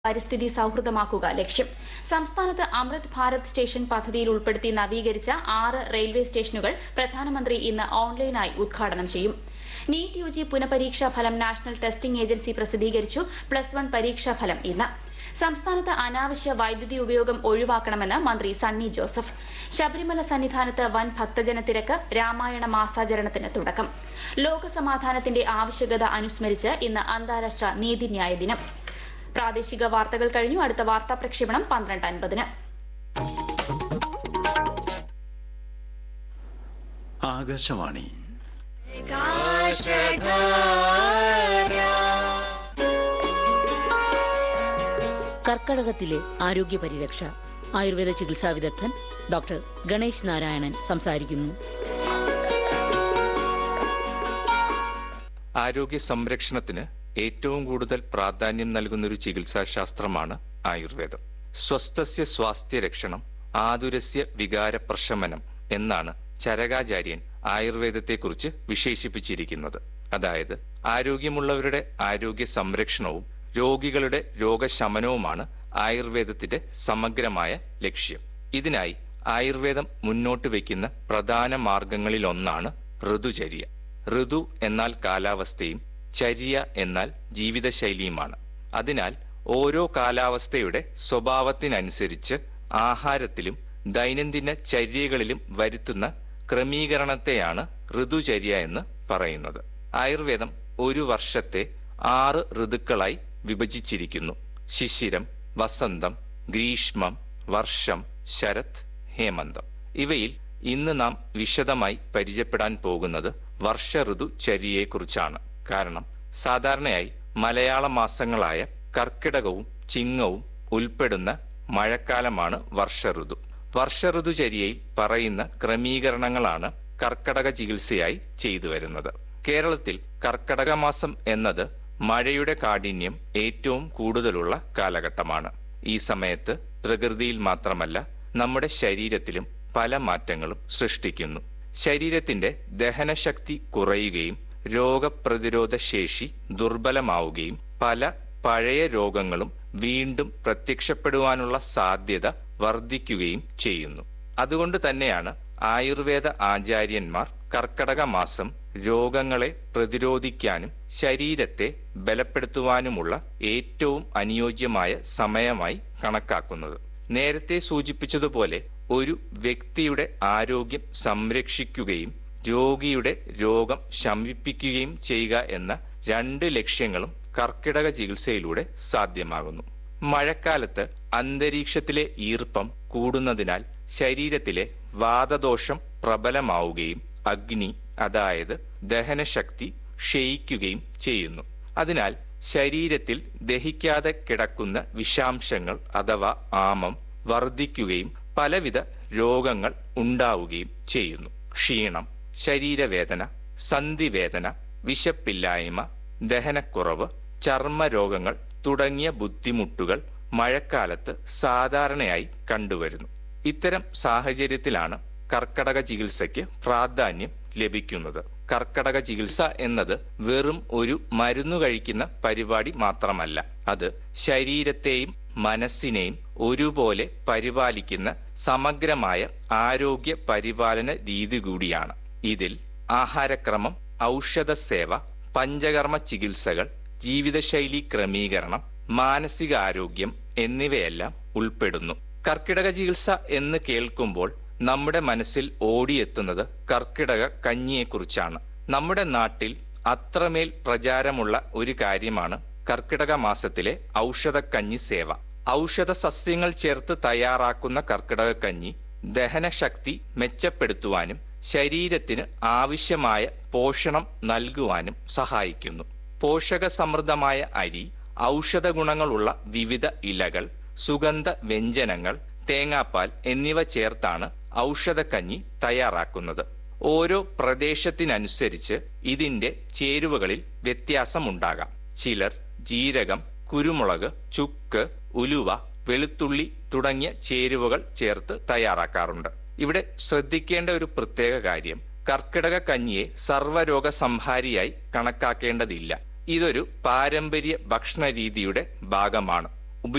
പരിസ്ഥിതി സൌഹൃദമാക്കുക ലക്ഷ്യം സംസ്ഥാനത്ത് അമൃത് ഭാരത് സ്റ്റേഷൻ പദ്ധതിയിൽ ഉൾപ്പെടുത്തി നവീകരിച്ച ആറ് റെയിൽവേ സ്റ്റേഷനുകൾ പ്രധാനമന്ത്രി ഇന്ന് ഓൺലൈനായി ഉദ്ഘാടനം ചെയ്യും നീറ്റ് യു ജി പുനഃപരീക്ഷാ ഫലം നാഷണൽ ടെസ്റ്റിംഗ് ഏജൻസി പ്രസിദ്ധീകരിച്ചു പ്ലസ് വൺ പരീക്ഷാ ഫലം ഇന്ന് സംസ്ഥാനത്ത് അനാവശ്യ വൈദ്യുതി ഉപയോഗം ഒഴിവാക്കണമെന്ന് മന്ത്രി സണ്ണി ജോസഫ് ശബരിമല സന്നിധാനത്ത് വൻ ഭക്തജന തിരക്ക് രാമായണ മാസാചരണത്തിന് തുടക്കം ലോകസമാധാനത്തിന്റെ ആവശ്യകത അനുസ്മരിച്ച് ഇന്ന് അന്താരാഷ്ട്ര നീതിന്യായ ദിനം പ്രാദേശിക വാർത്തകൾ കഴിഞ്ഞു അടുത്ത വാർത്താ പ്രക്ഷേപണം പന്ത്രണ്ട് അൻപതിന് ആകാശവാണി കർക്കടകത്തിലെ ആരോഗ്യ പരിരക്ഷ ആയുർവേദ ചികിത്സാ വിദഗ്ധൻ ഡോക്ടർ ഗണേശ് നാരായണൻ സംസാരിക്കുന്നു ആരോഗ്യ സംരക്ഷണത്തിന് ഏറ്റവും കൂടുതൽ പ്രാധാന്യം നൽകുന്നൊരു ചികിത്സാശാസ്ത്രമാണ് ആയുർവേദം സ്വസ്ഥസ്യ സ്വാസ്ഥ്യ രക്ഷണം ആതുരസ്യ വികാര പ്രശമനം എന്നാണ് ചരകാചാര്യൻ ആയുർവേദത്തെക്കുറിച്ച് വിശേഷിപ്പിച്ചിരിക്കുന്നത് അതായത് ആരോഗ്യമുള്ളവരുടെ ആരോഗ്യ സംരക്ഷണവും രോഗികളുടെ രോഗശമനവുമാണ് ആയുർവേദത്തിന്റെ സമഗ്രമായ ലക്ഷ്യം ഇതിനായി ആയുർവേദം മുന്നോട്ട് വയ്ക്കുന്ന പ്രധാന മാർഗങ്ങളിലൊന്നാണ് ഋതുചര്യ ഋതു എന്നാൽ കാലാവസ്ഥയും ചര്യ എന്നാൽ ജീവിതശൈലിയുമാണ് അതിനാൽ ഓരോ കാലാവസ്ഥയുടെ സ്വഭാവത്തിനനുസരിച്ച് ആഹാരത്തിലും ദൈനംദിന ചര്യകളിലും വരുത്തുന്ന ക്രമീകരണത്തെയാണ് ഋതുചര്യ എന്ന് പറയുന്നത് ആയുർവേദം ഒരു വർഷത്തെ ആറ് ഋതുക്കളായി വിഭജിച്ചിരിക്കുന്നു ശിശിരം വസന്തം ഗ്രീഷ്മം വർഷം ശരത് ഹേമന്തം ഇവയിൽ ഇന്ന് നാം വിശദമായി പരിചയപ്പെടാൻ പോകുന്നത് വർഷ ഋതു ചര്യയെക്കുറിച്ചാണ് കാരണം സാധാരണയായി മലയാള മാസങ്ങളായ കർക്കിടകവും ചിങ്ങവും ഉൾപ്പെടുന്ന മഴക്കാലമാണ് വർഷ ഋതു വർഷ ഋതുചര്യയിൽ പറയുന്ന ക്രമീകരണങ്ങളാണ് കർക്കടക ചികിത്സയായി ചെയ്തു വരുന്നത് കേരളത്തിൽ കർക്കടക മാസം എന്നത് മഴയുടെ കാഠിന്യം ഏറ്റവും കൂടുതലുള്ള കാലഘട്ടമാണ് ഈ സമയത്ത് പ്രകൃതിയിൽ മാത്രമല്ല നമ്മുടെ ശരീരത്തിലും പല മാറ്റങ്ങളും സൃഷ്ടിക്കുന്നു ശരീരത്തിന്റെ ദഹനശക്തി കുറയുകയും രോഗപ്രതിരോധ ശേഷി ദുർബലമാവുകയും പല പഴയ രോഗങ്ങളും വീണ്ടും പ്രത്യക്ഷപ്പെടുവാനുള്ള സാധ്യത വർദ്ധിക്കുകയും ചെയ്യുന്നു അതുകൊണ്ട് തന്നെയാണ് ആയുർവേദ ആചാര്യന്മാർ കർക്കടക മാസം രോഗങ്ങളെ പ്രതിരോധിക്കാനും ശരീരത്തെ ബലപ്പെടുത്തുവാനുമുള്ള ഏറ്റവും അനുയോജ്യമായ സമയമായി കണക്കാക്കുന്നത് നേരത്തെ സൂചിപ്പിച്ചതുപോലെ ഒരു വ്യക്തിയുടെ ആരോഗ്യം സംരക്ഷിക്കുകയും രോഗിയുടെ രോഗം ശമിപ്പിക്കുകയും ചെയ്യുക എന്ന രണ്ട് ലക്ഷ്യങ്ങളും കർക്കിടക ചികിത്സയിലൂടെ സാധ്യമാകുന്നു മഴക്കാലത്ത് അന്തരീക്ഷത്തിലെ ഈർപ്പം കൂടുന്നതിനാൽ ശരീരത്തിലെ വാതദോഷം പ്രബലമാവുകയും അഗ്നി അതായത് ദഹനശക്തി ക്ഷയിക്കുകയും ചെയ്യുന്നു അതിനാൽ ശരീരത്തിൽ ദഹിക്കാതെ കിടക്കുന്ന വിഷാംശങ്ങൾ അഥവാ ആമം വർദ്ധിക്കുകയും പലവിധ രോഗങ്ങൾ ഉണ്ടാവുകയും ചെയ്യുന്നു ക്ഷീണം ശരീരവേദന സന്ധിവേദന വിശപ്പില്ലായ്മ ദഹനക്കുറവ് ചർമ്മരോഗങ്ങൾ തുടങ്ങിയ ബുദ്ധിമുട്ടുകൾ മഴക്കാലത്ത് സാധാരണയായി കണ്ടുവരുന്നു ഇത്തരം സാഹചര്യത്തിലാണ് കർക്കടക ചികിത്സയ്ക്ക് പ്രാധാന്യം ലഭിക്കുന്നത് കർക്കടക ചികിത്സ എന്നത് വെറും ഒരു മരുന്നു കഴിക്കുന്ന പരിപാടി മാത്രമല്ല അത് ശരീരത്തെയും മനസ്സിനെയും ഒരുപോലെ പരിപാലിക്കുന്ന സമഗ്രമായ ആരോഗ്യ പരിപാലന രീതി കൂടിയാണ് ഇതിൽ ആഹാരക്രമം ഔഷധ സേവ പഞ്ചകർമ്മ ചികിത്സകൾ ജീവിതശൈലി ക്രമീകരണം മാനസികാരോഗ്യം എന്നിവയെല്ലാം ഉൾപ്പെടുന്നു കർക്കിടക ചികിത്സ എന്ന് കേൾക്കുമ്പോൾ നമ്മുടെ മനസ്സിൽ ഓടിയെത്തുന്നത് കർക്കിടക കഞ്ഞിയെക്കുറിച്ചാണ് നമ്മുടെ നാട്ടിൽ അത്രമേൽ പ്രചാരമുള്ള ഒരു കാര്യമാണ് കർക്കിടക മാസത്തിലെ ഔഷധക്കഞ്ഞി സേവ ഔഷധ സസ്യങ്ങൾ ചേർത്ത് തയ്യാറാക്കുന്ന കർക്കിടക കഞ്ഞി ദഹനശക്തി മെച്ചപ്പെടുത്തുവാനും ശരീരത്തിന് ആവശ്യമായ പോഷണം നൽകുവാനും സഹായിക്കുന്നു പോഷക സമൃദ്ധമായ അരി ഔഷധ ഗുണങ്ങളുള്ള വിവിധ ഇലകൾ സുഗന്ധ വ്യഞ്ജനങ്ങൾ തേങ്ങാപ്പാൽ എന്നിവ ചേർത്താണ് ഔഷധക്കഞ്ഞി തയ്യാറാക്കുന്നത് ഓരോ പ്രദേശത്തിനനുസരിച്ച് ഇതിന്റെ ചേരുവകളിൽ വ്യത്യാസമുണ്ടാകാം ചിലർ ജീരകം കുരുമുളക് ചുക്ക് ഉലുവ വെളുത്തുള്ളി തുടങ്ങിയ ചേരുവകൾ ചേർത്ത് തയ്യാറാക്കാറുണ്ട് ഇവിടെ ശ്രദ്ധിക്കേണ്ട ഒരു പ്രത്യേക കാര്യം കർക്കിടക കഞ്ഞിയെ സർവ്വരോഗ സംഹാരിയായി കണക്കാക്കേണ്ടതില്ല ഇതൊരു പാരമ്പര്യ ഭക്ഷണ രീതിയുടെ ഭാഗമാണ്